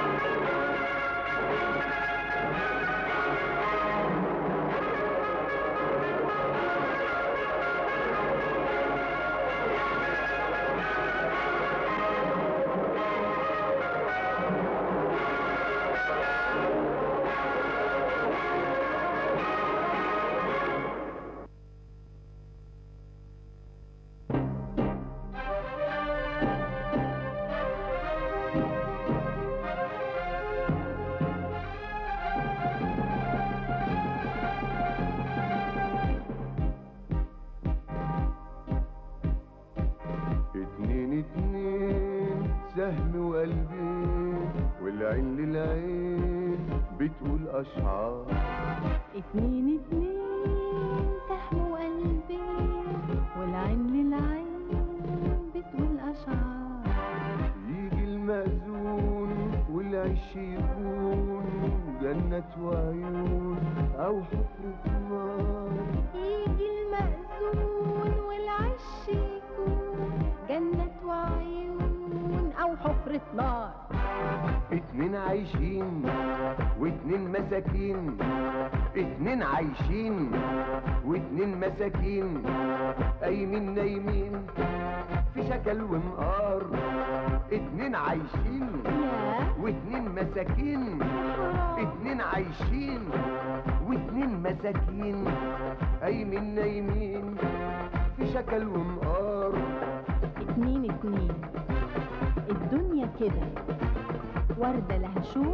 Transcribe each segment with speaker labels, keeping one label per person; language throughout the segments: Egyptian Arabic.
Speaker 1: اتنين اتنين سهم وقلبين والعين للعين بتقول اشعار
Speaker 2: اتنين اتنين سهم وقلبين والعين للعين بتقول أشعار
Speaker 1: يجي المأذون والعش يكون جنة وعيون أو حفرة نار
Speaker 2: يجي المأذون والعش يكون جنة وعيون أو حفرة نار
Speaker 1: اتنين عايشين واتنين مساكين اتنين عايشين واتنين مساكين قايمين نايمين في شكل ومقار اتنين عايشين
Speaker 2: ياه
Speaker 1: واتنين مساكين اتنين عايشين واتنين مساكين قايمين نايمين في شكل ومقار
Speaker 2: اتنين اتنين الدنيا كده وردة لها شوق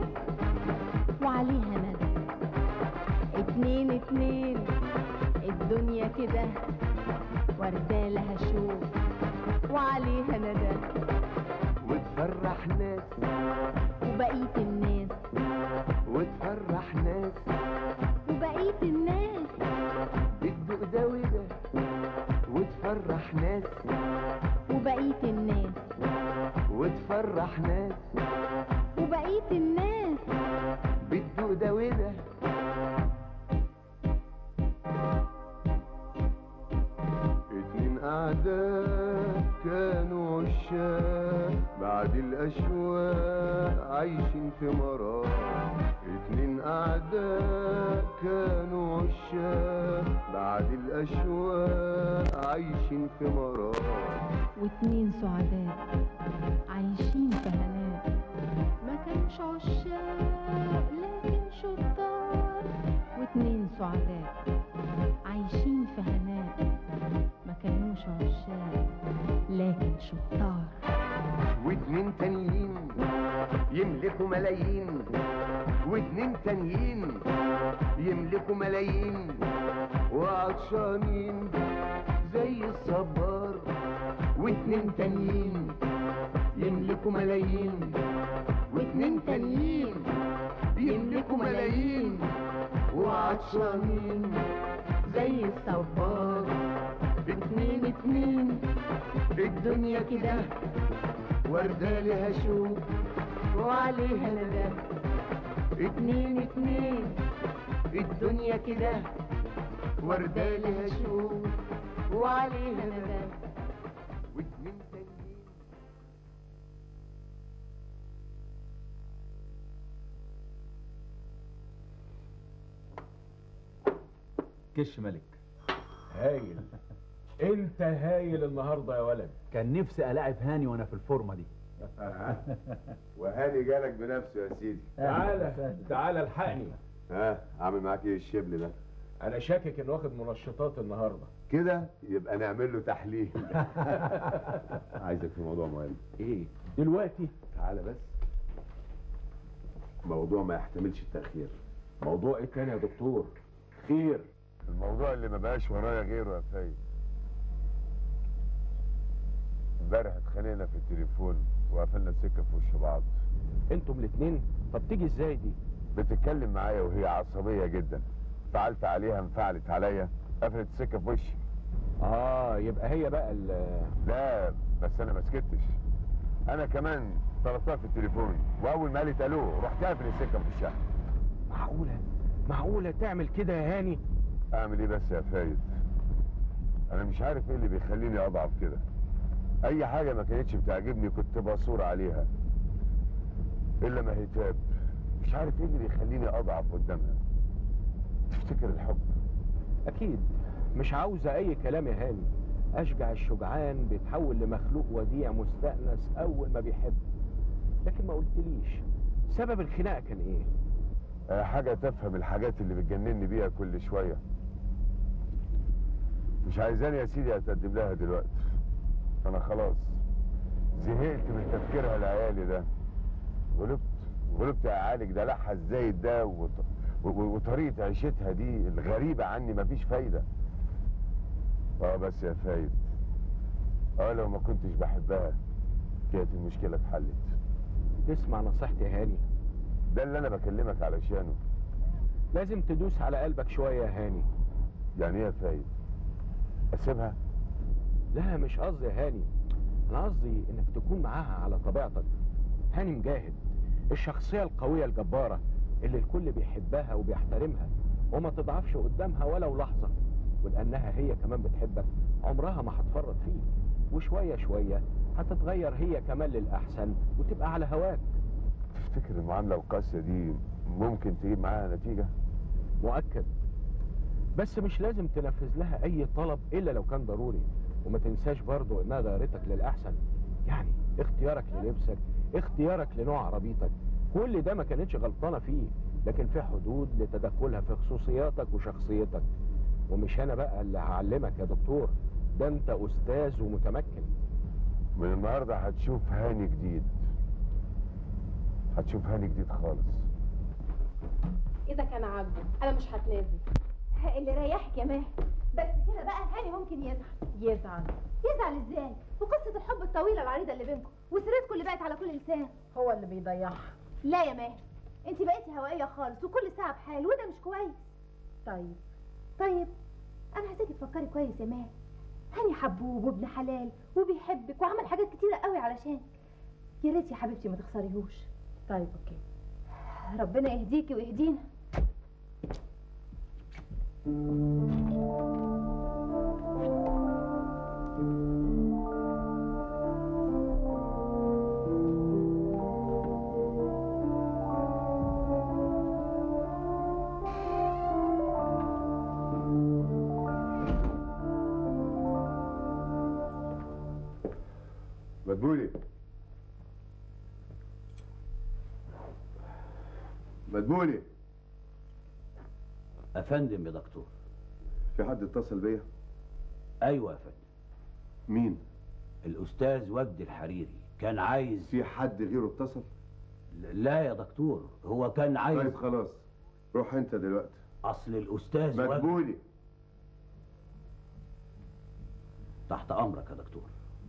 Speaker 2: وعليها ندى اتنين اتنين الدنيا كده وردة لها شوق وعليها ندى
Speaker 1: وتفرح ناس
Speaker 2: وبقية الناس
Speaker 1: وتفرح ناس
Speaker 2: وبقية الناس
Speaker 1: بتدوق ده وده وتفرح ناس
Speaker 2: وبقية الناس
Speaker 1: وتفرح ناس
Speaker 2: وبقية الناس
Speaker 1: بتدوق ده وده اتنين أعداء كانوا عشاق بعد الأشواق عايشين في مرار اتنين أعداء كانوا عشاق بعد الأشواق عايشين في مرار
Speaker 2: واتنين سعداء عايشين في هناء ما كانوش عشاق لكن شطار واتنين سعداء عايشين في هناء ما كانوش عشاق لكن شطار
Speaker 1: واتنين تانيين يملكوا ملايين واتنين تانيين يملكوا ملايين وعطشانين زي الصبار واتنين تانيين يملكوا ملايين واتنين تانيين يملكوا ملايين وعطشانين زي الصبار اتنين اتنين الدنيا كده وردة لها شوق وعليها ندى اتنين اتنين الدنيا كده وردة لها شوق وعليها ندى واتنين تانيين
Speaker 3: كش ملك
Speaker 4: هايل انت هايل النهارده يا ولد
Speaker 3: كان نفسي الاعب هاني وانا في الفورمه دي
Speaker 1: وهاني جالك بنفسه يا سيدي
Speaker 4: تعالى تعالى الحقني
Speaker 1: ها عامل معاك ايه الشبل ده
Speaker 4: انا شاكك انه واخد منشطات النهارده
Speaker 1: كده يبقى نعمل له تحليل عايزك في موضوع مهم
Speaker 4: ايه دلوقتي
Speaker 1: تعالى بس موضوع ما يحتملش التأخير
Speaker 4: موضوع ايه تاني يا دكتور خير
Speaker 1: الموضوع اللي ما بقاش ورايا غيره يا فايد امبارح اتخانقنا في التليفون وقفلنا السكه في وش بعض
Speaker 4: انتم الاتنين طب تيجي ازاي دي
Speaker 1: بتتكلم معايا وهي عصبيه جدا فعلت عليها انفعلت عليا قفلت السكه في وشي
Speaker 4: اه يبقى هي بقى ال
Speaker 1: لا بس انا ما سكتش انا كمان طلبتها في التليفون واول ما قالت الو رحت قافل السكه في وشها
Speaker 4: معقوله معقوله تعمل كده يا هاني
Speaker 1: اعمل ايه بس يا فايد انا مش عارف ايه اللي بيخليني اضعف كده اي حاجه ما كانتش بتعجبني كنت بصور عليها الا ما هتاب مش عارف ايه اللي بيخليني اضعف قدامها تفتكر الحب
Speaker 4: اكيد مش عاوزه اي كلام يا هاني اشجع الشجعان بيتحول لمخلوق وديع مستأنس اول ما بيحب لكن ما قلتليش سبب الخناقه كان ايه
Speaker 1: آه، حاجة تفهم الحاجات اللي بتجنني بيها كل شوية مش عايزاني يا سيدي اتقدم لها دلوقتي انا خلاص زهقت من تفكيرها العيالي ده غلبت غلبت اعالج دلعها الزايد ده وط... و- و- وطريقة عيشتها دي الغريبة عني مفيش فايدة اه بس يا فايد اه لو ما كنتش بحبها كانت المشكلة اتحلت
Speaker 4: تسمع نصيحتي يا هاني
Speaker 1: ده اللي انا بكلمك علشانه
Speaker 4: لازم تدوس على قلبك شويه يا هاني
Speaker 1: يعني ايه يا فايد اسيبها
Speaker 4: لا مش قصدي يا هاني انا قصدي انك تكون معاها على طبيعتك هاني مجاهد الشخصيه القويه الجباره اللي الكل بيحبها وبيحترمها وما تضعفش قدامها ولو لحظه ولانها هي كمان بتحبك عمرها ما هتفرط فيك وشويه شويه هتتغير هي كمان للاحسن وتبقى على هواك
Speaker 1: تفتكر المعاملة القاسية دي ممكن تجيب معاها نتيجة
Speaker 4: مؤكد بس مش لازم تنفذ لها اي طلب الا لو كان ضروري وما تنساش برضو انها غيرتك للاحسن يعني اختيارك للبسك اختيارك لنوع عربيتك كل ده ما كانتش غلطانه فيه لكن في حدود لتدخلها في خصوصياتك وشخصيتك ومش انا بقى اللي هعلمك يا دكتور ده انت استاذ ومتمكن
Speaker 1: من النهاردة هتشوف هاني جديد هتشوف هاني جديد خالص
Speaker 5: اذا كان عاجبه انا مش هتنازل
Speaker 6: اللي ريحك يا ماهر بس كده بقى هاني ممكن يزعل
Speaker 5: يزعل
Speaker 6: يزعل ازاي وقصة الحب الطويلة العريضة اللي بينكم وسيرتكم اللي بقت على كل لسان
Speaker 5: هو اللي بيضيعها
Speaker 6: لا يا ماهر انت بقيتي هوائية خالص وكل ساعة بحال وده مش كويس
Speaker 5: طيب
Speaker 6: طيب انا عايزاكي تفكري كويس يا ماهر هاني حبوب وابن حلال وبيحبك وعمل حاجات كتيرة قوي علشانك يا ريت يا حبيبتي ما تخسريهوش
Speaker 5: طيب اوكي
Speaker 6: ربنا يهديكي ويهدينا
Speaker 1: مدبولي مدبولي
Speaker 7: افندم يا دكتور
Speaker 1: في حد اتصل بيا
Speaker 7: ايوه يا فندم
Speaker 1: مين
Speaker 7: الاستاذ وجدي الحريري كان عايز
Speaker 1: في حد غيره اتصل
Speaker 7: لا يا دكتور هو كان عايز
Speaker 1: طيب خلاص روح انت دلوقتي
Speaker 7: اصل الاستاذ وجدي
Speaker 1: مدبولي
Speaker 7: تحت امرك يا دكتور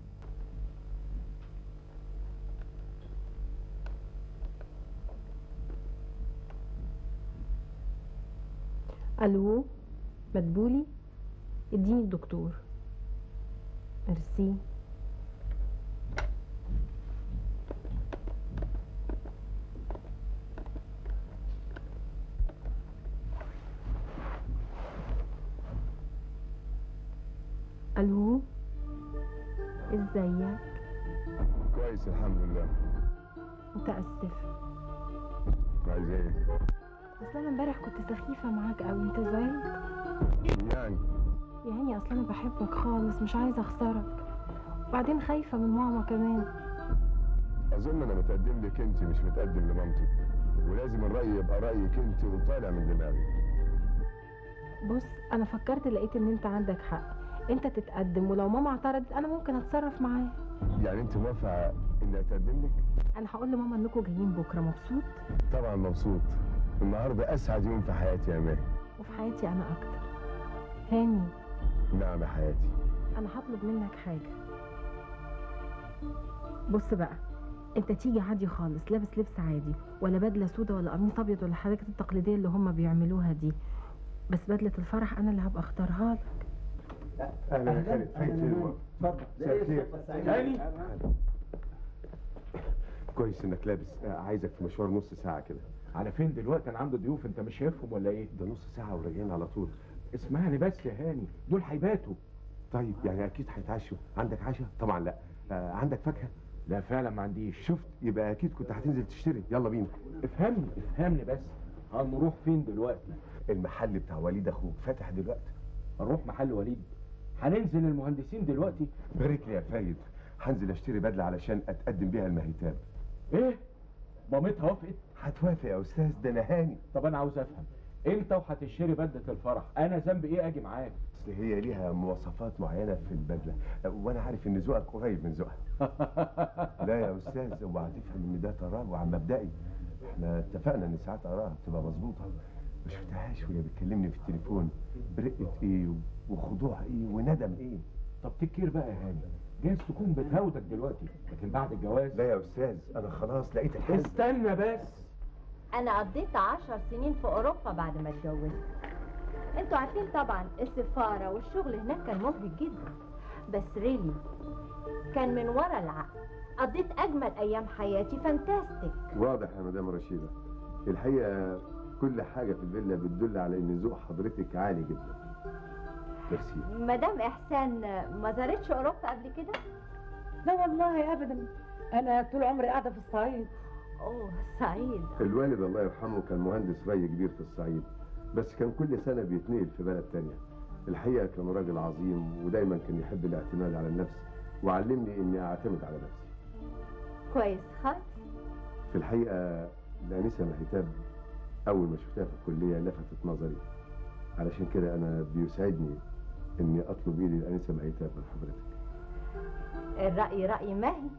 Speaker 2: الو مدبولي اديني الدكتور ميرسي الو ازيك
Speaker 1: كويس الحمد لله
Speaker 2: متاسف
Speaker 1: عايز ايه
Speaker 2: اصل انا امبارح كنت سخيفه معاك قوي انت زعلت
Speaker 1: يعني
Speaker 2: يعني اصل انا بحبك خالص مش عايزه اخسرك وبعدين خايفه من ماما كمان
Speaker 1: اظن انا متقدم لك انت مش متقدم لمامتك ولازم الراي يبقى رايك انت وطالع من دماغك
Speaker 2: بص انا فكرت لقيت ان انت عندك حق انت تتقدم ولو ماما اعترضت انا ممكن اتصرف معاه
Speaker 1: يعني انت موافقه اني اتقدم لك
Speaker 2: انا هقول لماما انكم جايين بكره مبسوط
Speaker 1: طبعا مبسوط النهارده اسعد يوم في حياتي يا ماهي
Speaker 2: وفي حياتي انا اكتر هاني
Speaker 1: نعم يا حياتي
Speaker 2: انا هطلب منك حاجه بص بقى انت تيجي عادي خالص لابس لبس عادي ولا بدله سودا ولا قميص ابيض ولا الحاجات التقليديه اللي هم بيعملوها دي بس بدله الفرح انا اللي هبقى اختارها لك
Speaker 1: اهلا يا خالد فين
Speaker 4: هاني
Speaker 1: كويس انك لابس آه، عايزك في مشوار نص ساعه كده
Speaker 4: على فين دلوقتي انا عنده ضيوف انت مش شايفهم ولا ايه
Speaker 1: ده نص ساعه وراجعين على طول
Speaker 4: اسمعني بس يا هاني دول هيباتوا
Speaker 1: طيب يعني اكيد هيتعشوا عندك عشاء طبعا لا آه، عندك فاكهه
Speaker 4: لا فعلا ما عنديش
Speaker 1: شفت يبقى اكيد كنت هتنزل تشتري يلا بينا
Speaker 4: افهمني افهمني بس هنروح فين دلوقتي
Speaker 1: المحل بتاع وليد اخوك فاتح دلوقتي
Speaker 4: هنروح محل وليد هننزل المهندسين دلوقتي
Speaker 1: بارك لي يا فايد هنزل اشتري بدله علشان اتقدم بيها المهيتاب
Speaker 4: ايه مامتها وافقت
Speaker 1: هتوافق يا استاذ ده انا هاني
Speaker 4: طب انا عاوز افهم انت وهتشتري بدله الفرح انا ذنبي ايه اجي معاك
Speaker 1: اصل هي ليها مواصفات معينه في البدله وانا عارف ان ذوقك قريب من ذوقها لا يا استاذ اوعى تفهم ان ده تراجع مبدئي احنا اتفقنا ان ساعات اراها بتبقى مظبوطه ما شفتهاش وهي بتكلمني في التليفون برقه ايه وخضوع ايه وندم ايه
Speaker 4: طب تكير بقى يا هاني جايز تكون بتهودك دلوقتي لكن بعد الجواز
Speaker 1: لا يا استاذ انا خلاص لقيت الحل
Speaker 4: استنى بس
Speaker 8: انا قضيت عشر سنين في اوروبا بعد ما اتجوزت انتوا عارفين طبعا السفارة والشغل هناك كان مجهد جدا بس ريلي كان من ورا العقل قضيت اجمل ايام حياتي فانتاستيك
Speaker 1: واضح يا مدام رشيدة الحقيقة كل حاجة في الفيلا بتدل على ان ذوق حضرتك عالي جدا ميرسي
Speaker 8: مدام احسان ما زارتش اوروبا قبل كده
Speaker 9: لا والله ابدا انا طول عمري قاعده في الصعيد
Speaker 8: اوه سعيد
Speaker 1: الوالد الله يرحمه كان مهندس ري كبير في الصعيد بس كان كل سنة بيتنقل في بلد تانية الحقيقة كان راجل عظيم ودايما كان يحب الاعتماد على النفس وعلمني اني اعتمد على نفسي
Speaker 8: كويس خالص
Speaker 1: في الحقيقة الأنسة مهتاب أول ما شفتها في الكلية لفتت نظري علشان كده أنا بيسعدني إني أطلب إيدي الأنسة مهتاب من حضرتك
Speaker 8: الرأي رأي ماهي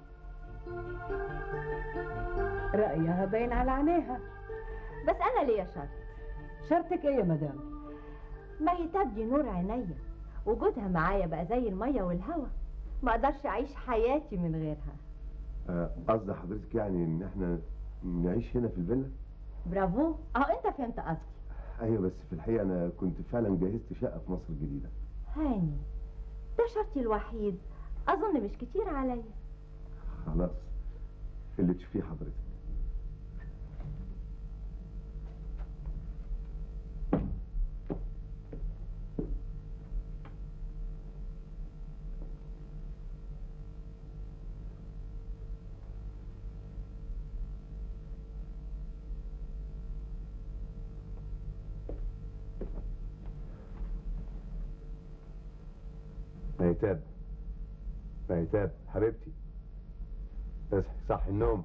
Speaker 9: رايها باين على عينيها
Speaker 8: بس انا ليا شرط
Speaker 9: شرطك ايه يا مدام
Speaker 8: ماهي تبدي نور عينيا وجودها معايا بقى زي المية والهوا ما اقدرش اعيش حياتي من غيرها
Speaker 1: آه، قصد حضرتك يعني إن إحنا نعيش هنا في الفيلا؟
Speaker 8: برافو اهو انت فهمت قصدي
Speaker 1: أيوة بس في الحقيقة أنا كنت فعلا جهزت شقة في مصر الجديدة
Speaker 8: هاني ده شرطي الوحيد اظن مش كتير عليا
Speaker 1: خلاص اللي تشوفيه حضرتك ميتاب ميتاب حبيبتي اصحي صحي النوم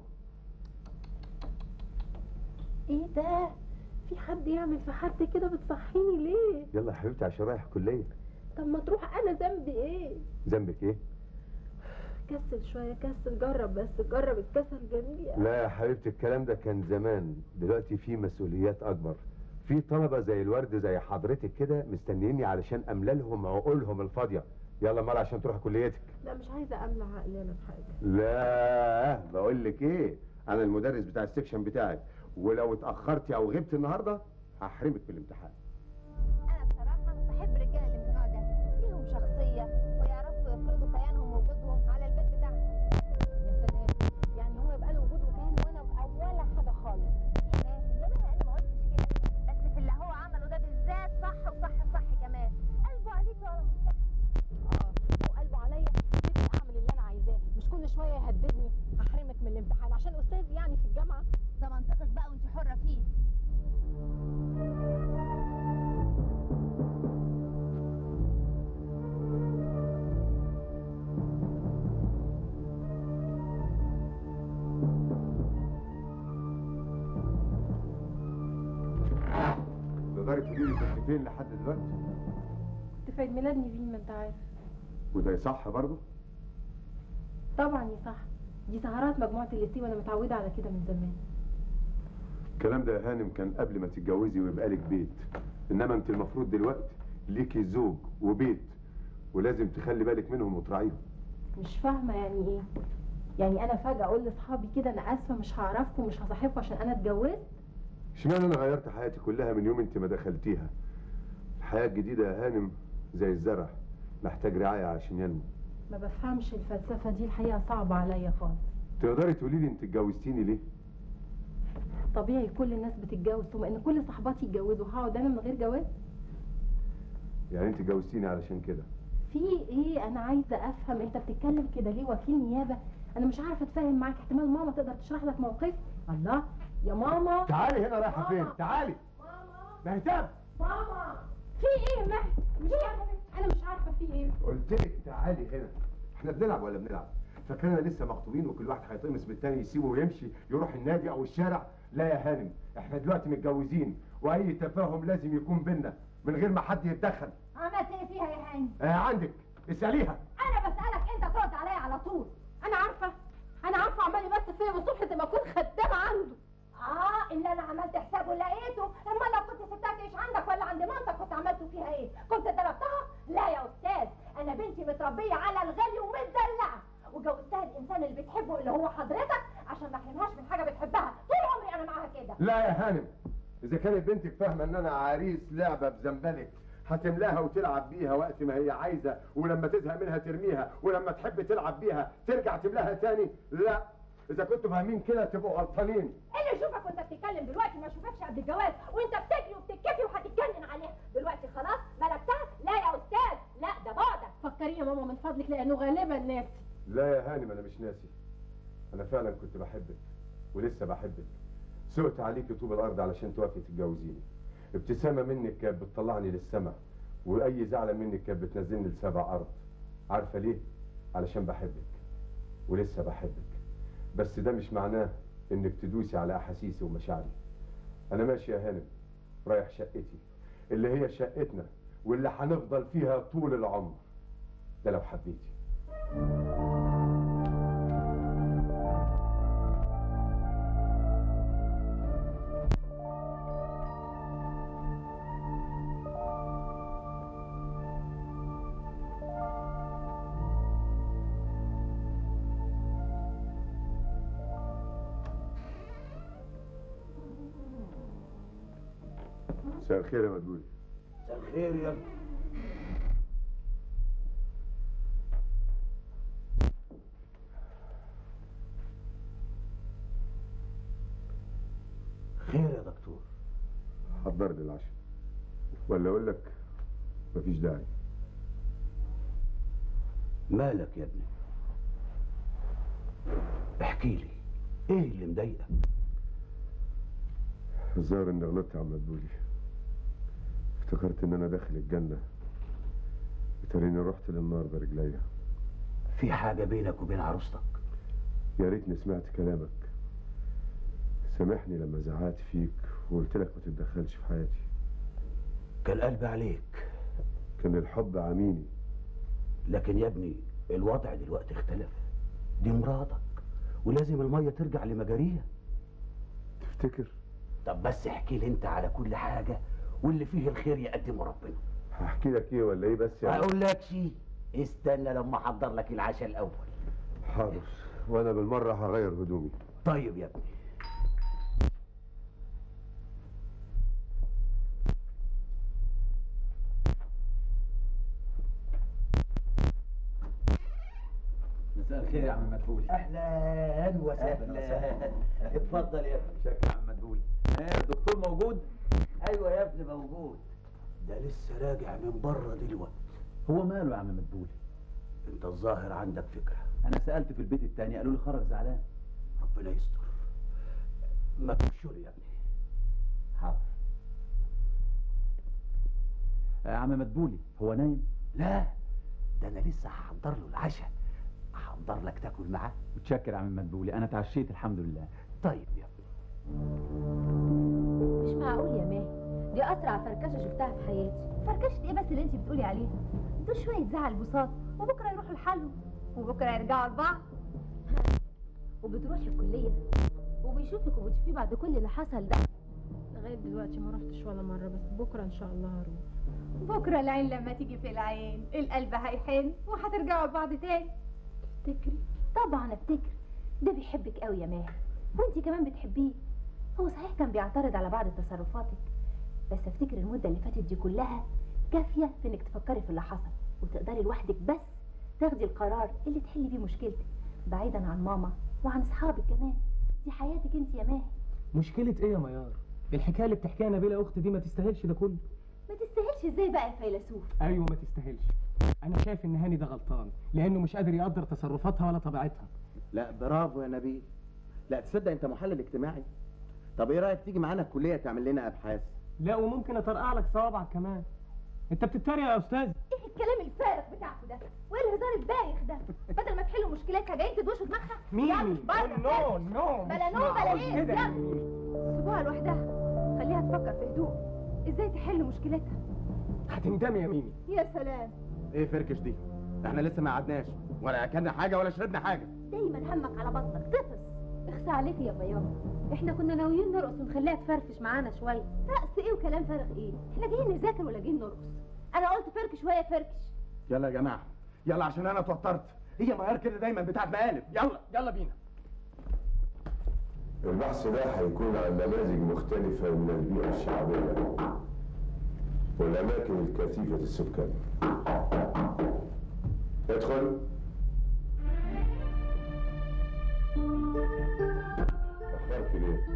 Speaker 2: ايه ده في حد يعمل في حد كده بتصحيني ليه
Speaker 1: يلا يا حبيبتي عشان رايح كلية
Speaker 2: طب ما تروح انا ذنبي ايه
Speaker 1: ذنبك ايه؟
Speaker 2: كسل شويه كسل جرب بس جرب الكسل جميل يا
Speaker 1: لا يا حبيبتي الكلام ده كان زمان دلوقتي في مسؤوليات اكبر في طلبة زي الورد زي حضرتك كده مستنيني علشان املى لهم عقولهم الفاضية يلا مال عشان تروح كليتك
Speaker 2: لا مش عايزه املى عقلي انا في حاجه
Speaker 1: لا بقول لك ايه انا المدرس بتاع السكشن بتاعك ولو اتاخرتي او غبت النهارده هحرمك من الامتحان
Speaker 6: انا بصراحه بحب الرجاله اللي من النوع ده ليهم شخصيه ويعرفوا يفرضوا كيانهم ووجودهم على البيت بتاعهم يا سلام يعني هو يبقى له وجود وكيان وانا ابقى ولا حاجه خالص يا ماهي انا ما قلتش كده بس في اللي هو عمله ده بالذات صح وصح صح كمان قلبه عليك ولا مش صح
Speaker 5: اه وقلبه عليا سيبني اعمل اللي انا عايزاه مش كل شويه يهددني هحرمك من الامتحان عشان استاذ يعني في الجامعه
Speaker 6: ده منطقك بقى وانت حره فيه
Speaker 1: تقدري تقولي لي كنت فين لحد دلوقتي
Speaker 2: كنت في عيد ميلاد نيفين ما انت عارف
Speaker 1: وده صح برضه
Speaker 2: طبعا يا صح دي سهرات مجموعه الليسي وانا متعوده على كده من زمان
Speaker 1: الكلام ده يا هانم كان قبل ما تتجوزي ويبقى لك بيت انما انت المفروض دلوقتي ليكي زوج وبيت ولازم تخلي بالك منهم وتراعيهم
Speaker 2: مش فاهمه يعني ايه يعني انا فجاه اقول لاصحابي كده انا اسفه مش هعرفكم مش هصاحبكم عشان انا اتجوزت
Speaker 1: اشمعنى انا غيرت حياتي كلها من يوم انت ما دخلتيها الحياه الجديده يا هانم زي الزرع محتاج رعايه عشان ينمو
Speaker 2: ما بفهمش الفلسفه دي الحقيقه صعبه عليا خالص
Speaker 1: تقدري تقولي لي انت اتجوزتيني ليه
Speaker 2: طبيعي كل الناس بتتجوز ثم ان كل صحباتي يتجوزوا هقعد انا من غير جواز
Speaker 1: يعني انت اتجوزتيني علشان كده
Speaker 2: في ايه انا عايزه افهم انت بتتكلم كده ليه وكيل نيابه
Speaker 5: انا مش عارفه اتفاهم معاك احتمال ماما تقدر تشرح لك موقفي الله يا ماما
Speaker 1: تعالي هنا رايحه
Speaker 5: ماما.
Speaker 1: فين تعالي مهتاب
Speaker 5: ماما في ايه مهد مش عارفه انا مش عارفه في ايه
Speaker 1: قلت لك تعالي هنا احنا بنلعب ولا بنلعب فاكرنا لسه مخطوبين وكل واحد هيطمس بالتاني يسيبه ويمشي يروح النادي او الشارع لا يا هانم احنا دلوقتي متجوزين واي تفاهم لازم يكون بينا من غير ما حد يتدخل
Speaker 6: عملت ايه فيها يا هاني
Speaker 1: آه عندك اساليها
Speaker 6: انا بسالك انت ترد عليا على طول
Speaker 5: انا عارفه انا عارفه عمال يمثل فيا من الصبح زي ما اكون خدامه عنده
Speaker 6: اه اللي انا عملت حسابه لقيته اما لو كنت سبتها تعيش عندك ولا عند مامتك كنت عملت فيها ايه كنت ضربتها لا يا استاذ انا بنتي متربيه على الغالي ومتدلعه وجوزتها الانسان اللي بتحبه اللي هو حضرتك عشان ما احرمهاش من حاجه بتحبها طول عمري انا معاها كده
Speaker 1: لا يا هانم اذا كانت بنتك فاهمه ان انا عريس لعبه بزنبلك هتملاها وتلعب بيها وقت ما هي عايزه ولما تزهق منها ترميها ولما تحب تلعب بيها ترجع تملاها تاني لا اذا كنتوا فاهمين كده تبقوا غلطانين
Speaker 6: اللي يشوفك وانت بتتكلم دلوقتي ما يشوفكش قبل الجواز وانت بتجري وبتتكفي وهتتجنن عليها دلوقتي خلاص ملكتها لا يا استاذ لا ده بعدك
Speaker 5: فكريه يا ماما من فضلك لانه غالبا ناسي
Speaker 1: لا يا هانم انا مش ناسي انا فعلا كنت بحبك ولسه بحبك سقت عليكي طوب الارض علشان توافقي تتجوزيني ابتسامه منك كانت بتطلعني للسما واي زعله منك كانت بتنزلني لسبع ارض عارفه ليه علشان بحبك ولسه بحبك بس ده مش معناه انك تدوسي على احاسيسي ومشاعري انا ماشي يا هانم رايح شقتي اللي هي شقتنا واللي هنفضل فيها طول العمر ده لو حبيتي مساء الخير يا مدبولي
Speaker 7: مساء الخير يا ابني خير يا دكتور
Speaker 1: حضر لي العشاء ولا اقول لك مفيش داعي
Speaker 7: مالك يا ابني احكي لي ايه اللي مضايقك
Speaker 1: الظاهر اني غلطت يا عم مدبولي افتكرت ان انا داخل الجنه اتاريني رحت للنار برجليا
Speaker 7: في حاجه بينك وبين عروستك
Speaker 1: يا ريتني سمعت كلامك سامحني لما زعقت فيك وقلت لك ما تتدخلش في حياتي
Speaker 7: كان قلبي عليك
Speaker 1: كان الحب عميني
Speaker 7: لكن يا ابني الوضع دلوقتي اختلف دي مراتك ولازم الميه ترجع لمجاريها
Speaker 1: تفتكر
Speaker 7: طب بس احكي لي انت على كل حاجه واللي فيه الخير يقدمه ربنا
Speaker 1: هحكي لك ايه ولا ايه بس
Speaker 7: ما
Speaker 1: يعني
Speaker 7: اقولكش استنى لما احضر لك العشاء الاول
Speaker 1: حاضر وانا بالمره هغير هدومي
Speaker 7: طيب يا ابني
Speaker 3: مساء الخير يا عم مدبولي
Speaker 7: اهلا وسهلا اتفضل يا ابني
Speaker 3: شكرا يا عم مدبولي ايه الدكتور موجود
Speaker 7: ايوه يا ابني موجود ده لسه راجع من بره دلوقتي
Speaker 3: هو ماله يا عم مدبولي
Speaker 7: انت الظاهر عندك فكره
Speaker 3: انا سالت في البيت التاني قالوا لي خرج زعلان
Speaker 7: ربنا يستر ما تمشوا لي يا ابني
Speaker 3: حاضر يا عم مدبولي هو نايم
Speaker 7: لا ده انا لسه هحضر له العشاء هحضر لك تاكل معاه
Speaker 3: متشكر يا عم مدبولي انا اتعشيت الحمد لله
Speaker 7: طيب يا ابني
Speaker 6: مش معقول يا ماهي دي اسرع فركشه شفتها في حياتي فركشه ايه بس اللي انت بتقولي عليها دول شويه زعل بساط وبكره يروحوا لحالهم وبكره يرجعوا لبعض وبتروحي الكليه وبيشوفك وبتشوفيه بعد كل اللي حصل ده
Speaker 2: لغايه دلوقتي ما رحتش ولا مره بس بكره ان شاء الله هروح
Speaker 6: بكره العين لما تيجي في العين القلب هيحن وهترجعوا لبعض تاني تفتكري طبعا افتكر ده بيحبك قوي يا ماهر وانت كمان بتحبيه هو صحيح كان بيعترض على بعض تصرفاتك بس افتكر المده اللي فاتت دي كلها كافيه في انك تفكري في اللي حصل وتقدري لوحدك بس تاخدي القرار اللي تحلي بيه مشكلتك بعيدا عن ماما وعن اصحابك كمان دي حياتك انت يا ماهر
Speaker 10: مشكلة ايه يا ميار؟ الحكاية اللي بتحكيها نبيلة اختي دي ما تستاهلش ده كله
Speaker 6: ما تستاهلش ازاي بقى يا فيلسوف
Speaker 10: ايوه ما تستاهلش انا شايف ان هاني ده غلطان لانه مش قادر يقدر تصرفاتها ولا طبيعتها
Speaker 11: لا برافو يا نبيل لا تصدق انت محلل اجتماعي طب ايه رايك تيجي معانا الكليه تعمل لنا ابحاث
Speaker 10: لا وممكن اطرقع لك صوابعك كمان انت بتتريق يا استاذ
Speaker 6: ايه الكلام الفارغ بتاعكم ده وايه الهزار البايخ ده بدل ما تحلوا مشكلتها جايين تدوشوا دماغها
Speaker 10: مين؟
Speaker 6: يلا بره
Speaker 10: نو نو
Speaker 6: بلا نو بلا ايه يلا سيبوها لوحدها خليها تفكر في هدوء ازاي تحل مشكلتها
Speaker 10: هتندمي يا ميمي
Speaker 6: يا سلام
Speaker 11: ايه فركش دي احنا لسه ما قعدناش ولا اكلنا حاجه ولا شربنا حاجه
Speaker 6: دايما همك على بطنك طفس اخسى عليك يا بياض احنا كنا ناويين نرقص ونخليها تفرفش معانا شويه رقص ايه وكلام فارغ ايه احنا جايين نذاكر ولا جايين نرقص انا قلت فركش وهي فركش
Speaker 11: يلا يا جماعه يلا عشان انا اتوترت هي ميار كده دايما بتاعت مقالب يلا يلا بينا
Speaker 1: البحث ده هيكون عن نماذج مختلفة من البيئة الشعبية والأماكن الكثيفة السكان ادخل أخرت ليه؟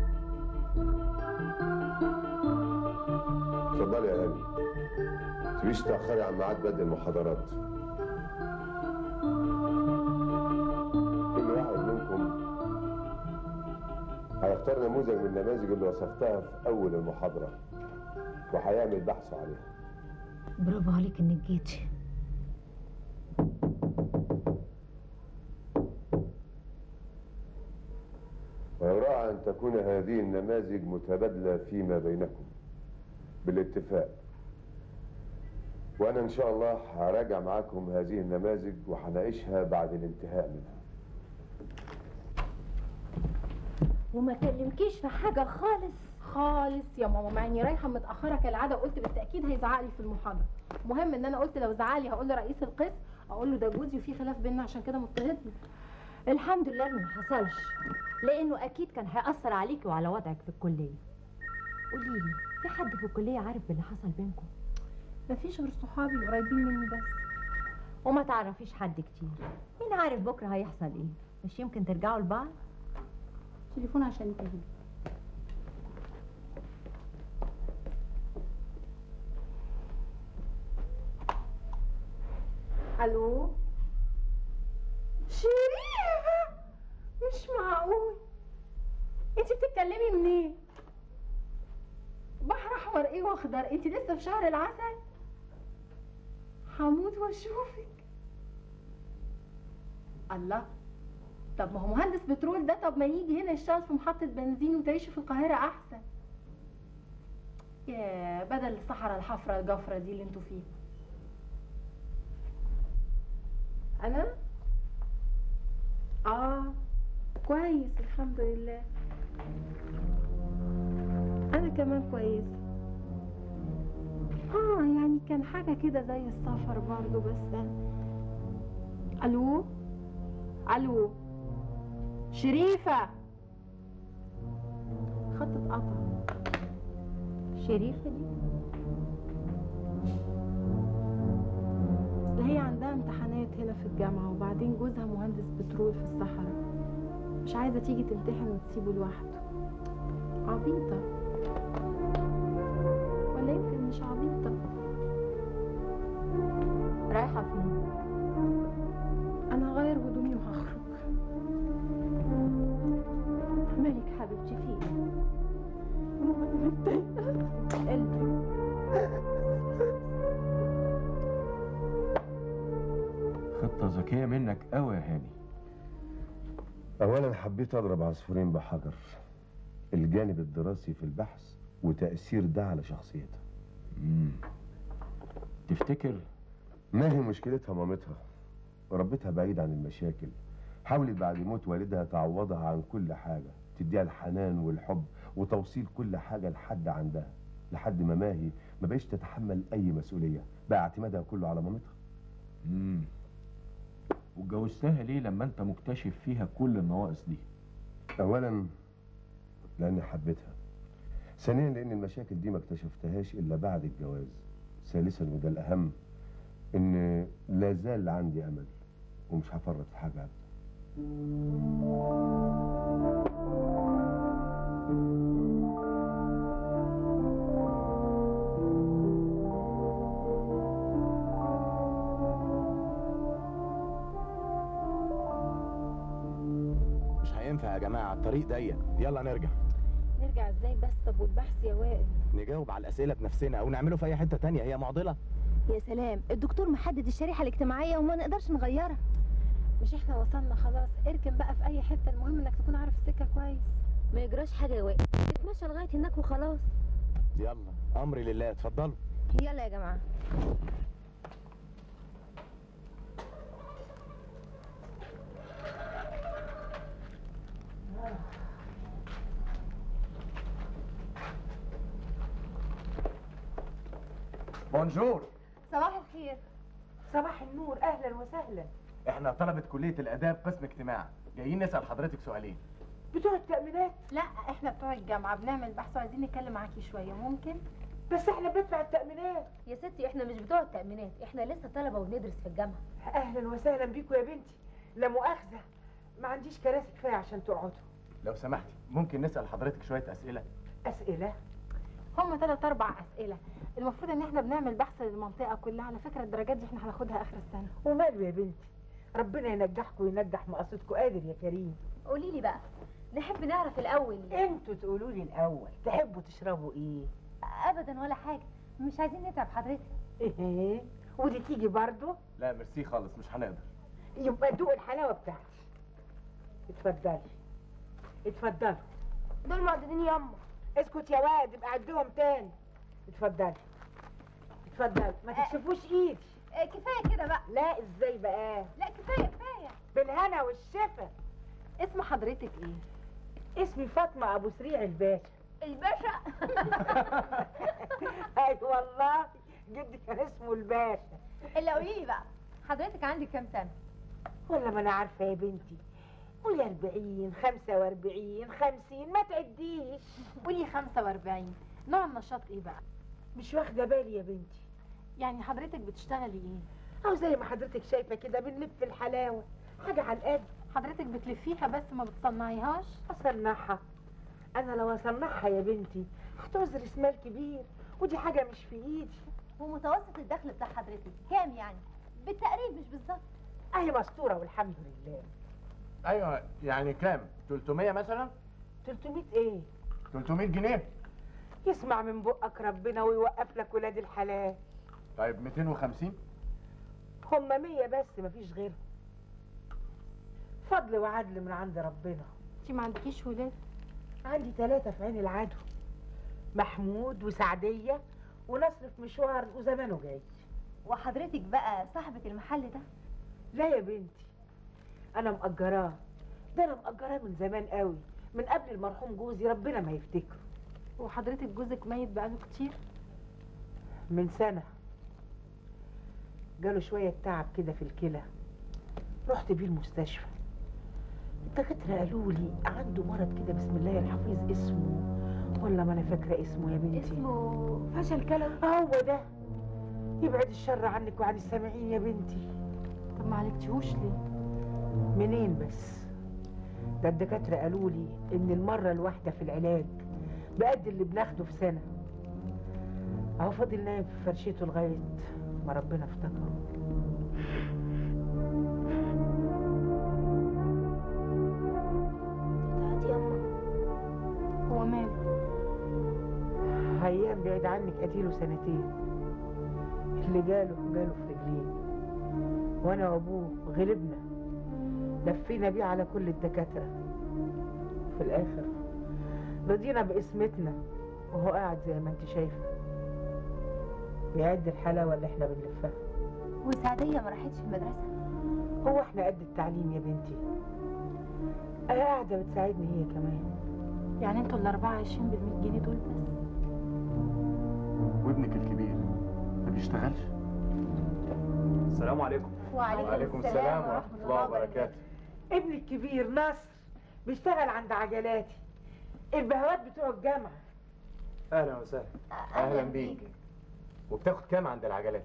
Speaker 1: اتفضلي يا هاني تبيش تأخري عن ميعاد بدء المحاضرات كل واحد منكم هيختار نموذج من النماذج اللي وصفتها في أول المحاضرة وهيعمل بحث عليها
Speaker 5: برافو عليك انك جيت
Speaker 1: ويراعى أن تكون هذه النماذج متبادلة فيما بينكم بالاتفاق وأنا إن شاء الله هراجع معاكم هذه النماذج وهناقشها بعد الانتهاء منها
Speaker 6: وما كلمكيش في حاجه خالص
Speaker 2: خالص يا ماما مع اني رايحه متاخره كالعاده وقلت بالتاكيد هيزعق لي في المحاضره مهم ان انا قلت لو زعق لي هقول لرئيس القسم اقول له ده جوزي وفي خلاف بيننا عشان كده مضطهدني
Speaker 8: الحمد لله انه ما حصلش لانه اكيد كان هيأثر عليكي وعلى وضعك في الكليه قولي لي في حد في الكليه عارف باللي حصل بينكم
Speaker 2: مفيش غير صحابي القريبين مني بس
Speaker 8: وما تعرفيش حد كتير مين عارف بكره هيحصل ايه مش يمكن ترجعوا لبعض
Speaker 2: تليفون عشان تجي الو شريفه مش معقول انت بتتكلمي منين بحر احمر ايه واخضر انت لسه في شهر العسل هموت واشوفك الله طب ما هو مهندس بترول ده طب ما يجي هنا يشتغل في محطة بنزين وتعيشوا في القاهرة أحسن يا بدل الصحراء الحفرة الجفرة دي اللي انتوا فيها أنا؟ آه كويس الحمد لله أنا كمان كويسة آه يعني كان حاجة كده زي السفر برضو بس ألو ألو شريفة خط اتقطع
Speaker 8: شريفه دي
Speaker 2: اصل هي عندها امتحانات هنا في الجامعة وبعدين جوزها مهندس بترول في الصحراء مش عايزة تيجي تمتحن وتسيبه لوحده عبيطة ولا يمكن مش عبيطة
Speaker 8: رايحه فين
Speaker 2: أنا هغير هدومي وهخرج مالك حبيبتي في ايه؟ أنا متضايقة
Speaker 4: خطة ذكية منك قوي يا هاني
Speaker 1: أولا حبيت أضرب عصفورين بحجر الجانب الدراسي في البحث وتأثير ده على شخصيتها
Speaker 4: مم. تفتكر
Speaker 1: ما هي مشكلتها مامتها ربتها بعيد عن المشاكل حاولت بعد موت والدها تعوضها عن كل حاجة تديها الحنان والحب وتوصيل كل حاجة لحد عندها لحد ما ماهي ما بقاش تتحمل أي مسؤولية بقى اعتمادها كله على مامتها
Speaker 4: مم. واتجوزتها ليه لما انت مكتشف فيها كل النواقص دي
Speaker 1: أولا لأني حبيتها ثانيا لأن المشاكل دي ما اكتشفتهاش إلا بعد الجواز ثالثا وده الأهم إن لا زال عندي أمل ومش هفرط في حاجة أبدا
Speaker 11: نرجع الطريق ضيق يلا نرجع
Speaker 5: نرجع ازاي بس طب والبحث يا وائل
Speaker 11: نجاوب على الاسئله بنفسنا او نعمله في اي حته تانية هي معضله
Speaker 6: يا سلام الدكتور محدد الشريحه الاجتماعيه وما نقدرش نغيرها
Speaker 5: مش احنا وصلنا خلاص اركن بقى في اي حته المهم انك تكون عارف السكه كويس
Speaker 6: ما يجراش حاجه يا وائل نتمشى لغايه هناك وخلاص
Speaker 11: يلا امري لله اتفضلوا
Speaker 6: يلا يا جماعه
Speaker 11: بونجور
Speaker 6: صباح الخير
Speaker 9: صباح النور اهلا وسهلا
Speaker 11: احنا طلبه كليه الاداب قسم اجتماع جايين نسال حضرتك سؤالين
Speaker 9: بتوع التأمينات
Speaker 5: لا احنا بتوع الجامعه بنعمل بحث وعايزين نتكلم معاكي شويه ممكن
Speaker 9: بس احنا بندفع التأمينات
Speaker 6: يا ستي احنا مش بتوع التأمينات احنا لسه طلبه وبندرس في الجامعه
Speaker 9: اهلا وسهلا بيكم يا بنتي لا مؤاخذه ما عنديش كراسي كفايه عشان تقعدوا
Speaker 11: لو سمحتي ممكن نسال حضرتك شويه اسئله
Speaker 9: اسئله
Speaker 5: هم ثلاث اربع اسئله المفروض ان احنا بنعمل بحث للمنطقه كلها على فكره الدرجات دي احنا هناخدها اخر السنه
Speaker 9: وماله يا بنتي ربنا ينجحكم وينجح مقاصدكم قادر يا كريم
Speaker 6: قولي لي بقى نحب نعرف الاول
Speaker 9: انتوا تقولوا لي الاول تحبوا تشربوا ايه
Speaker 6: ابدا ولا حاجه مش عايزين نتعب حضرتك
Speaker 9: ايه ودي تيجي برضو
Speaker 11: لا ميرسي خالص مش هنقدر
Speaker 9: يبقى دوق الحلاوه بتاعتي اتفضلي اتفضلوا
Speaker 6: دول معدودين ياما
Speaker 9: اسكت يا واد ابقى عدهم تاني اتفضلي اتفضلي ما تكشفوش ايدي
Speaker 6: آه، كفايه كده بقى
Speaker 9: لا ازاي بقى
Speaker 6: لا كفايه كفايه
Speaker 9: بالهنا والشفا
Speaker 5: اسم حضرتك ايه
Speaker 9: اسمي فاطمه ابو سريع الباشا
Speaker 6: الباشا
Speaker 9: اي والله جدي كان اسمه الباشا
Speaker 6: الا قولي لي بقى حضرتك عندك كام سنه
Speaker 9: ولا ما انا عارفه يا بنتي قولي 40 45 50 ما تعديش
Speaker 5: قولي 45 نوع النشاط ايه بقى
Speaker 9: مش واخده بالي يا بنتي
Speaker 5: يعني حضرتك بتشتغلي ايه
Speaker 9: او زي ما حضرتك شايفه كده بنلف الحلاوه حاجه على القد
Speaker 5: حضرتك بتلفيها بس ما بتصنعيهاش
Speaker 9: اصنعها انا لو اصنعها يا بنتي هتعوز راس مال كبير ودي حاجه مش في ايدي
Speaker 6: ومتوسط الدخل بتاع حضرتك كام يعني بالتقريب مش بالظبط
Speaker 9: اهي مستوره والحمد لله
Speaker 11: ايوه يعني كام 300 مثلا
Speaker 9: 300 ايه
Speaker 11: 300 جنيه
Speaker 9: يسمع من بقك ربنا ويوقف لك ولاد الحلال
Speaker 11: طيب 250
Speaker 9: هما مية بس مفيش غيرهم فضل وعدل من عند ربنا
Speaker 5: انت ما عندكيش ولاد
Speaker 9: عندي ثلاثة في عين العدو محمود وسعدية ونصر في مشوار وزمانه جاي
Speaker 6: وحضرتك بقى صاحبة المحل ده
Speaker 9: لا يا بنتي أنا مأجراه ده أنا مأجراه من زمان قوي من قبل المرحوم جوزي ربنا ما يفتكره
Speaker 5: وحضرتك جوزك ميت بقاله كتير
Speaker 9: من سنة جاله شوية تعب كده في الكلى رحت بيه المستشفى الدكاترة قالوا لي عنده مرض كده بسم الله الحفيظ اسمه ولا ما انا فاكرة اسمه يا بنتي
Speaker 6: اسمه فشل كلوي
Speaker 9: هو ده يبعد الشر عنك وعن السامعين يا بنتي
Speaker 5: طب ما عالجتيهوش ليه
Speaker 9: منين بس ده الدكاترة قالوا لي ان المرة الواحدة في العلاج بقد اللي بناخده في سنة اهو فاضل نايم في فرشته لغاية ما ربنا افتكره
Speaker 6: تعالي ياما
Speaker 5: هو ماله
Speaker 9: هيام بعيد عنك اديله سنتين اللي جاله جاله في رجليه وانا وابوه غلبنا لفينا بيه على كل الدكاترة في الاخر رضينا باسمتنا وهو قاعد زي ما انت شايفه بيعد الحلاوة اللي احنا بنلفها
Speaker 6: وسعدية ما راحتش المدرسة
Speaker 9: هو احنا قد التعليم يا بنتي انا قاعدة بتساعدني هي كمان
Speaker 5: يعني انتوا الاربعه عايشين بال 100 جنيه دول بس
Speaker 11: وابنك الكبير ما بيشتغلش
Speaker 12: السلام عليكم
Speaker 11: وعليكم السلام ورحمة الله وبركاته
Speaker 9: ابني الكبير نصر بيشتغل عند عجلاتي البهوات بتوع الجامعة
Speaker 12: اهلا وسهلا
Speaker 11: اهلا بيك وبتاخد كام عند العجلاتي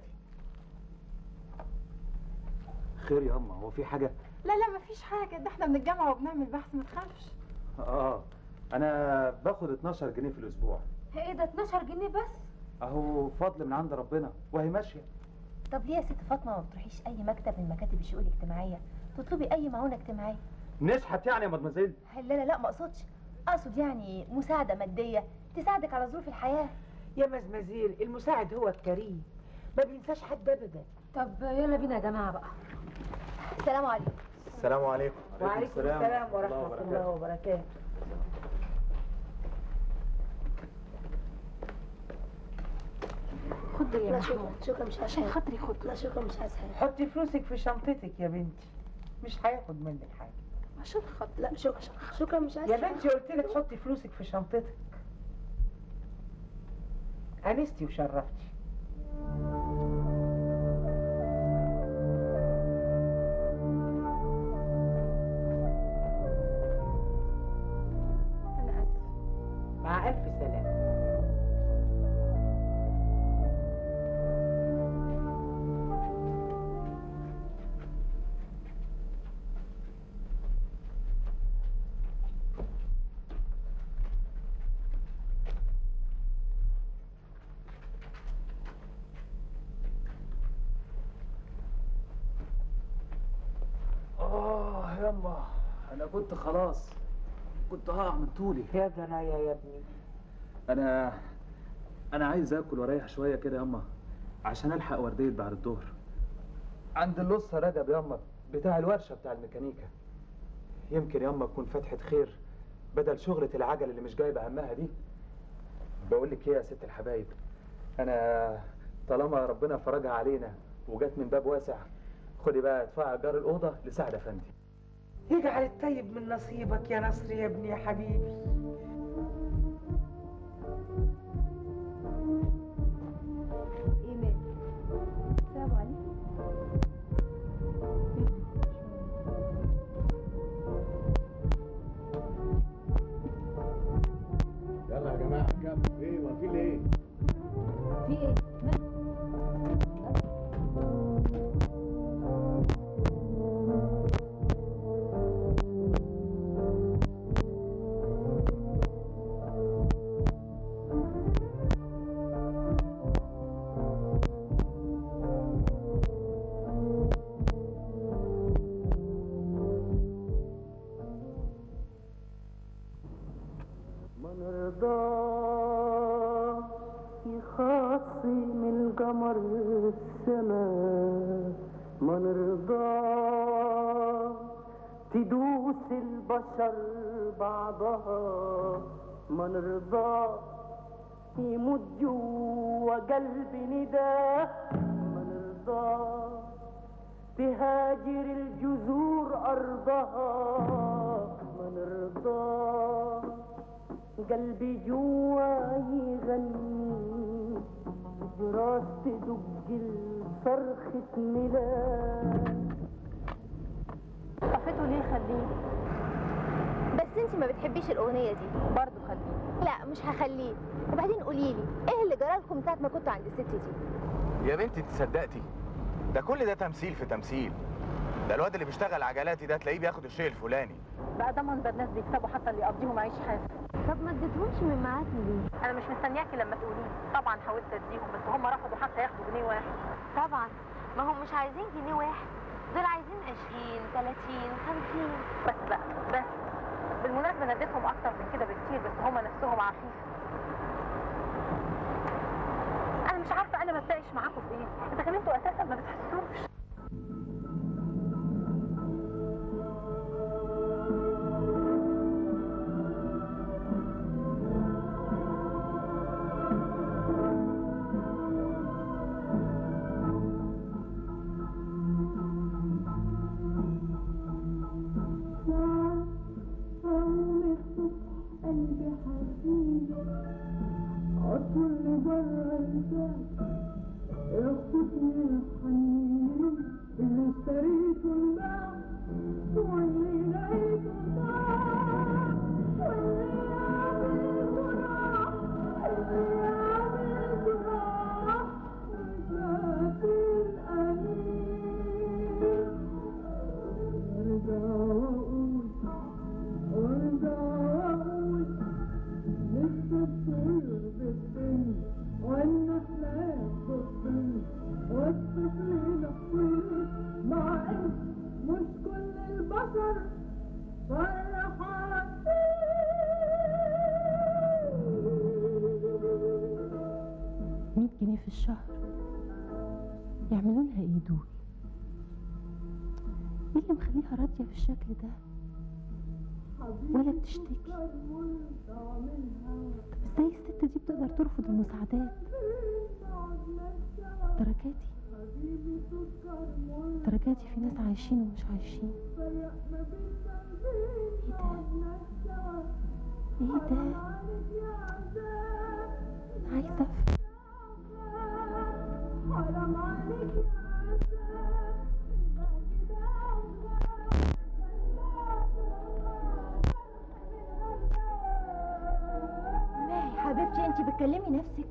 Speaker 3: خير يا اما هو في حاجه
Speaker 5: لا لا مفيش حاجه ده احنا من الجامعه وبنعمل بحث ما تخافش
Speaker 3: اه انا باخد 12 جنيه في الاسبوع
Speaker 6: ايه ده 12 جنيه بس
Speaker 3: اهو فضل من عند ربنا وهي ماشيه
Speaker 6: طب ليه يا ست فاطمة ما بتروحيش أي مكتب من مكاتب الشؤون الاجتماعية تطلبي أي معونة اجتماعية
Speaker 3: نشحت يعني يا مدمزيل
Speaker 6: لا لا لا ما اقصدش اقصد يعني مساعده ماديه تساعدك على ظروف الحياه
Speaker 9: يا مزمزيل المساعد هو الكريم ما بينساش حد ابدا
Speaker 6: طب يلا بينا يا جماعه بقى السلام عليكم
Speaker 12: السلام عليكم
Speaker 9: وعليكم السلام ورحمه الله وبركاته
Speaker 2: خد يا
Speaker 6: لا
Speaker 2: محمود
Speaker 6: شكرا شكرا مش عايز حاجه
Speaker 2: خاطري خد
Speaker 6: لا شكرا مش عايز حاجه
Speaker 9: حطي فلوسك في شنطتك يا بنتي مش هياخد منك حاجه
Speaker 6: عشان خاطر لا شكرا شكرا مش عايز
Speaker 9: يا
Speaker 6: حاجة.
Speaker 9: بنتي قلت لك حطي فلوسك في شنطتك انستي وشرفتي
Speaker 2: انا اسف
Speaker 9: مع الف سلامه
Speaker 12: اه يما انا كنت خلاص كنت هقع من طولي
Speaker 9: يا ضنايا يا ابني
Speaker 12: انا انا عايز اكل واريح شويه كده يما عشان الحق ورديه بعد الظهر عند اللص رجب يما بتاع الورشه بتاع الميكانيكا يمكن يما تكون فتحه خير بدل شغلة العجل اللي مش جايبه همها دي بقول لك ايه يا ست الحبايب انا طالما ربنا فرجها علينا وجت من باب واسع خدي بقى ادفعي ايجار الاوضه لسعد افندي
Speaker 9: يجعل الطيب من نصيبك يا نصر يا ابني يا حبيبي
Speaker 6: ايمان السلام عليكم
Speaker 4: يلا يا جماعه كمل ايه واقفين ليه؟
Speaker 6: في ايه
Speaker 13: ما نرضى يخاصم القمر السماء ما نرضى تدوس البشر بعضها ما نرضى يموت جوا قلب نداه ما نرضى تهاجر الجذور أرضها ما نرضى قلبي جوا يغني براس تدق الصرخة ميلاد
Speaker 5: طفيته ليه خليه
Speaker 6: بس انت ما بتحبيش الاغنيه دي
Speaker 5: برضه خليه
Speaker 6: لا مش هخليه وبعدين قولي لي ايه اللي جرالكم ساعه ما كنتوا عند الست دي
Speaker 14: يا بنتي تصدقتي ده كل ده تمثيل في تمثيل ده الواد اللي بيشتغل عجلاتي ده تلاقيه بياخد الشيء الفلاني
Speaker 5: بقى ده منظر ناس بيكسبوا حتى اللي يقضيهم عيش حاف
Speaker 6: طب ما اديتهمش من معاكي ليه
Speaker 5: انا مش مستنياكي لما تقولي لي طبعا حاولت اديهم بس هم رفضوا حتى ياخدوا جنيه واحد
Speaker 6: طبعا ما هم مش عايزين جنيه واحد دول عايزين 20 30 50
Speaker 5: بس بقى بس بالمناسبه انا اديتهم اكتر من كده بكتير بس هم نفسهم عارفين انا مش عارفه انا بتناقش معاكم في ايه اذا كان انتوا اساسا ما بتحسوش
Speaker 13: قلبي حزين عطر برا الباب ياخدني الحنين اللي اشتريته انباع واللي لقيته ضاع واللي عملته راح واللي عملته راح وفات الأنين ارجع واقول وارجع واقول لسه الطير بتطل والنحلات بتطل والطفل نطل مع ان مش كل البشر
Speaker 2: مية جنيه في الشهر يعملوا لها ايه دول ايه اللي مخليها راضية بالشكل ده ولا بتشتكي طب ازاي الست دي بتقدر ترفض المساعدات درجاتي درجاتي في ناس عايشين ومش عايشين ايه ده ايه ده أنا عايزة افهم
Speaker 8: ماهي حبيبتي انت بتكلمي نفسك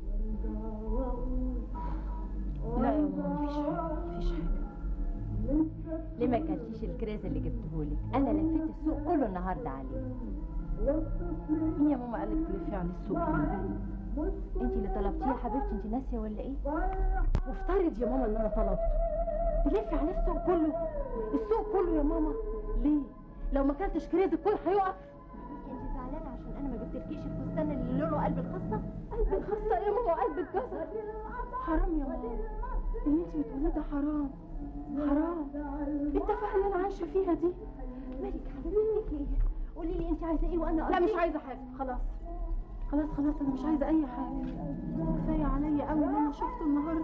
Speaker 2: لا يا ماما مفيش حاجة مفيش حاجة
Speaker 8: ليه ما كلتيش الكريز اللي جبتهولك انا لفيت السوق كله النهارده عليه
Speaker 2: مين يا ماما قالك تلفي على السوق كله؟
Speaker 8: انت اللي طلبتيه يا حبيبتي انت ناسيه ولا ايه
Speaker 2: وافترض يا ماما ان انا طلبته تلفي على السوق كله السوق كله يا ماما ليه لو ما كلتش كريز الكل هيقف
Speaker 8: انت زعلانه عشان انا ما جبتلكيش الفستان اللي لونه قلب الخصه
Speaker 2: قلب الخصه ايه يا ماما قلب الجزر حرام يا ماما اللي انت بتقوليه ده حرام حرام التفاهه اللي انا عايشه فيها دي
Speaker 8: مالك حبيبتي ايه قولي لي انت عايزه ايه وانا
Speaker 2: لا مش
Speaker 8: أقضيك.
Speaker 2: عايزه حاجه خلاص خلاص خلاص انا مش عايزه اي حاجه كفايه عليا قوي اللي انا شفته النهارده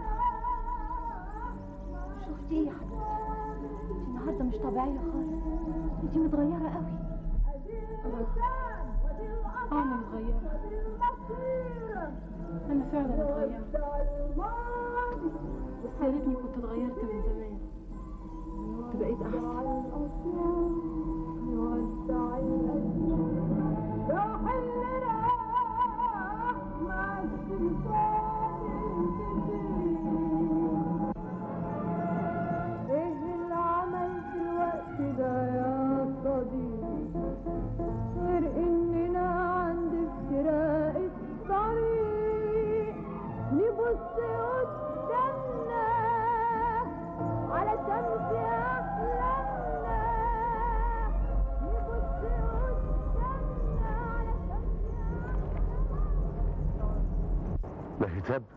Speaker 8: شفتي ايه يا حبيبتي انت النهارده مش طبيعيه خالص انت متغيره قوي
Speaker 2: اه انا متغيره انا فعلا اتغيرت بس يا ريتني كنت اتغيرت من زمان كنت بقيت احسن
Speaker 13: ايه اللي عمل في الوقت ده يا صديقي غير اننا عند افتراق الطريق نبص قدامنا على شمس احلامنا نبص قدامنا على
Speaker 1: مهتاب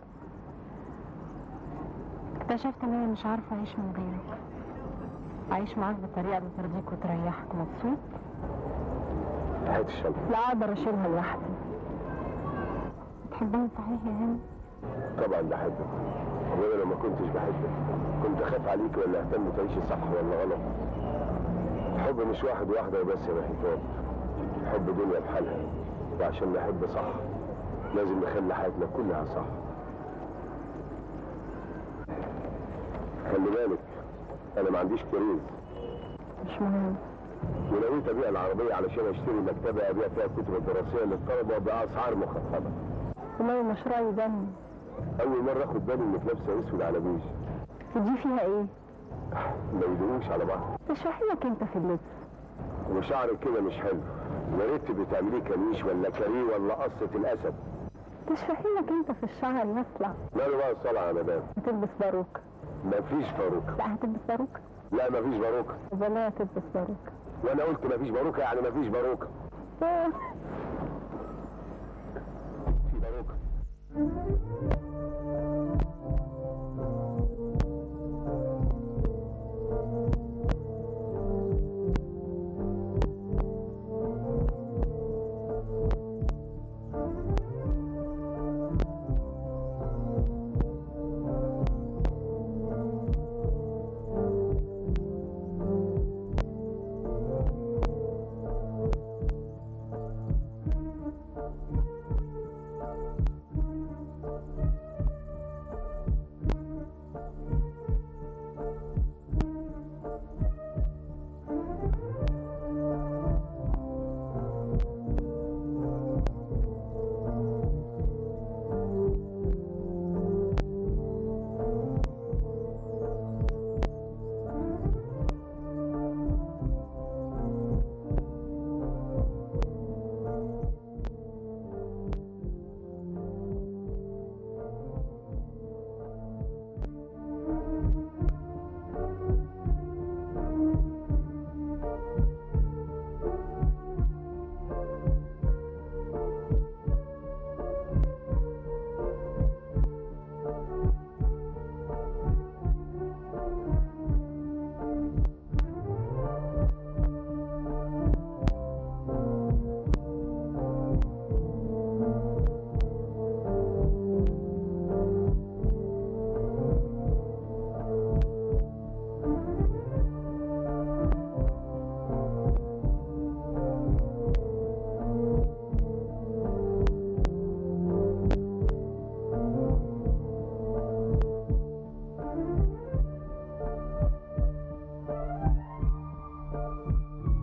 Speaker 2: اكتشفت ان انا مش عارفه اعيش من غيرك اعيش معاك بطريقه بترضيك وتريحك مبسوط
Speaker 1: حياة الشمس
Speaker 2: لا اقدر اشيلها لوحدي بتحبني صحيح يا هاني
Speaker 1: طبعا بحبك وانا لما كنتش بحبك كنت اخاف عليك ولا اهتم تعيشي صح ولا غلط الحب مش واحد واحدة وبس يا مهتاب الحب دنيا بحالها وعشان نحب صح لازم نخلي حياتنا كلها صح خلي بالك انا ما عنديش كريز
Speaker 2: مش مهم
Speaker 1: ونويت ابيع العربية علشان اشتري مكتبة ابيع فيها الكتب الدراسية للطلبة باسعار مخفضة
Speaker 2: والله مشروع يجنن
Speaker 1: اول مرة اخد بالي انك لابسة اسود على بيج
Speaker 2: دي فيها ايه
Speaker 1: ما يدوقوش على بعض
Speaker 2: اشرحي لك انت في اللبس
Speaker 1: وشعرك كده مش حلو يا ريت تبقي تعمليه كميش ولا كاريه ولا قصة الاسد
Speaker 2: تشرحي لك انت في الشعر يطلع
Speaker 1: ماله بقى الصلاة يا مدام
Speaker 2: هتلبس باروك
Speaker 1: مفيش باروكة
Speaker 2: لا هتلبس باروك
Speaker 1: لا مفيش باروكة
Speaker 2: ولا هتلبس باروك
Speaker 1: وانا قلت مفيش باروكة يعني مفيش باروكة
Speaker 2: إيه؟